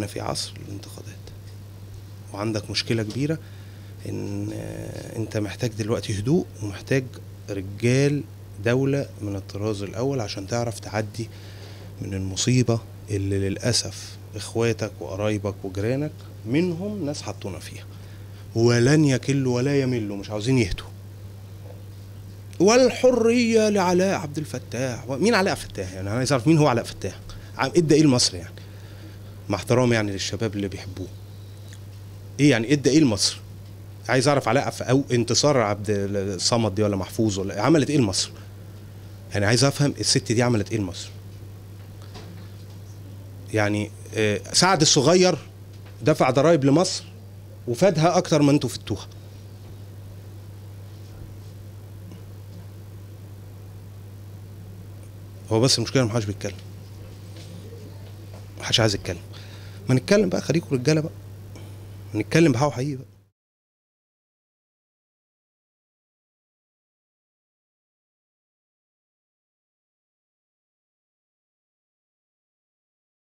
احنا في عصر الانتقادات وعندك مشكله كبيره ان آه، انت محتاج دلوقتي هدوء ومحتاج رجال دوله من الطراز الاول عشان تعرف تعدي من المصيبه اللي للاسف اخواتك وقرايبك وجيرانك منهم ناس حطونا فيها ولن يكلوا ولا يملوا مش عاوزين يهدوا والحريه لعلاء عبد الفتاح مين علاء فتاح يعني انا عايز اعرف مين هو علاء فتاح عم- ادى ايه لمصر يعني مع احترامي يعني للشباب اللي بيحبوه ايه يعني ادى ايه لمصر عايز اعرف علاء ف- او انتصار عبد الصمد دي ولا محفوظ ولا عملت ايه لمصر يعني عايز افهم الست دي عملت ايه لمصر يعني آه، سعد الصغير دفع ضرائب لمصر وفادها اكتر ما انتوا فدتوها هو بس المشكله إن محدش بيتكلم محدش عايز يتكلم ما نتكلم بقى خليكم رجاله بقى نتكلم بحق حقيقي بقى